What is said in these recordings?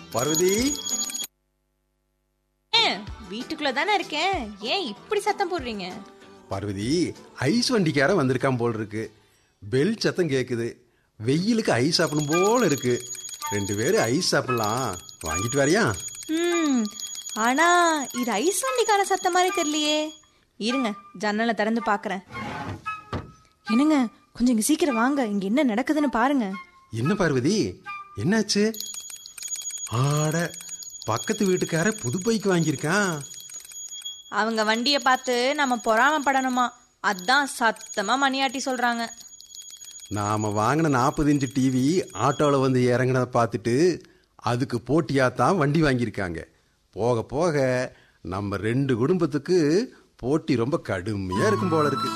பார்வதி ஏன் வீட்டுக்குள்ள தானே இருக்கேன் ஏன் இப்படி சத்தம் போடுறீங்க பார்வதி ஐஸ் வண்டிக்காரன் வந்திருக்கான் போல் இருக்கு பெல் சத்தம் கேக்குது வெயிலுக்கு ஐஸ் சாப்பிடணும் போல இருக்கு ரெண்டு பேரும் ஐஸ் சாப்பிடலாம் வாங்கிட்டு வரியா ம் ஆனா இது ஐஸ் வண்டிக்கான சத்தம் மாதிரி தெரியலையே இருங்க ஜன்னலை திறந்து பார்க்கறேன் என்னங்க கொஞ்சம் இங்க சீக்கிரம் வாங்க இங்க என்ன நடக்குதுன்னு பாருங்க என்ன பார்வதி என்னாச்சு ஆட பக்கத்து வீட்டுக்கார புது பைக் வாங்கியிருக்கான் அவங்க வண்டியை பார்த்து நம்ம பொறாமப்படணுமா அதான் சத்தமா மணியாட்டி சொல்றாங்க நாம வாங்கின நாற்பது இன்ச்சு டிவி ஆட்டோவில் வந்து இறங்கினதை பார்த்துட்டு அதுக்கு போட்டியாக தான் வண்டி வாங்கியிருக்காங்க போக போக நம்ம ரெண்டு குடும்பத்துக்கு போட்டி ரொம்ப கடுமையாக இருக்கும் போல இருக்கு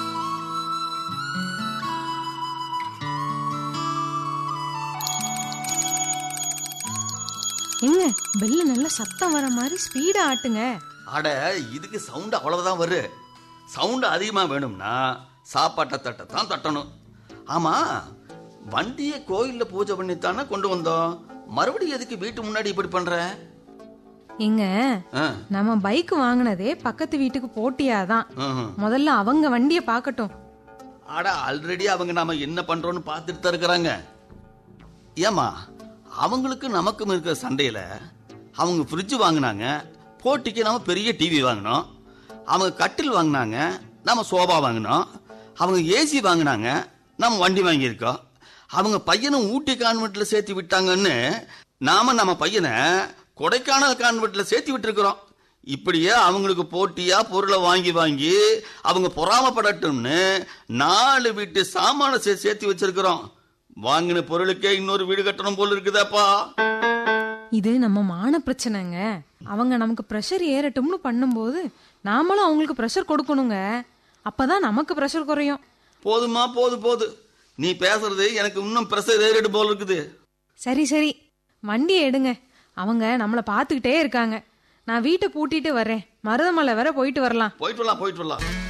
எங்க பெல்ல நல்ல சத்தம் வர மாதிரி ஸ்பீடா ஆட்டுங்க அட இதுக்கு சவுண்ட் அவ்வளவுதான் வரும் சவுண்ட் அதிகமாக வேணும்னா சாப்பாட்டை தட்டை தான் தட்டணும் ஆமா வண்டியை கோயில்ல பூஜை பண்ணித்தானே கொண்டு வந்தோம் மறுபடியும் எதுக்கு வீட்டு முன்னாடி இப்படி பண்ற எங்க ஆ, நம்ம பைக் வாங்கினதே பக்கத்து வீட்டுக்கு போட்டியாதான் ம்ஹும். முதல்ல அவங்க வண்டிய பார்க்கட்டும் அட ஆல்ரெடி அவங்க நாம என்ன பண்றோம்னு பார்த்துட்டு தான் இருக்கிறாங்க ஏமா அவங்களுக்கு நமக்கும் இருக்கிற சண்டையில அவங்க ஃப்ரிட்ஜ் வாங்கினாங்க போட்டிக்கு நம்ம பெரிய டிவி வாங்கினோம் அவங்க கட்டில் வாங்கினாங்க நம்ம சோபா வாங்கினோம் அவங்க ஏசி வாங்கினாங்க நம்ம வண்டி வாங்கியிருக்கோம் அவங்க பையனும் ஊட்டி கான்வென்ட்ல சேர்த்து விட்டாங்கன்னு நாம நம்ம பையனை கொடைக்கானல் கான்வென்ட்ல சேர்த்து விட்டுருக்கிறோம் இப்படியே அவங்களுக்கு போட்டியா பொருளை வாங்கி வாங்கி அவங்க பொறாமப்படட்டும்னு நாலு வீட்டு சாமான சே சேர்த்து வச்சிருக்கிறோம் வாங்கின பொருளுக்கே இன்னொரு வீடு கட்டணும் போல இருக்குதாப்பா இது நம்ம மான பிரச்சனைங்க அவங்க நமக்கு ப்ரெஷர் ஏறட்டும்னு பண்ணும்போது நாமளும் அவங்களுக்கு ப்ரெஷர் கொடுக்கணுங்க அப்பதான் நமக்கு ப்ரெஷர் குறையும் போதுமா போது போது நீ பேசுறது எனக்கு இன்னும் பிரஷர் ஏறிடு போல இருக்குது சரி சரி வண்டியை எடுங்க அவங்க நம்மளை பார்த்துக்கிட்டே இருக்காங்க நான் வீட்டை பூட்டிட்டு வர்றேன் மருதமலை வர போயிட்டு வரலாம் போயிட்டு வரலாம் போயிட்டு வரலாம்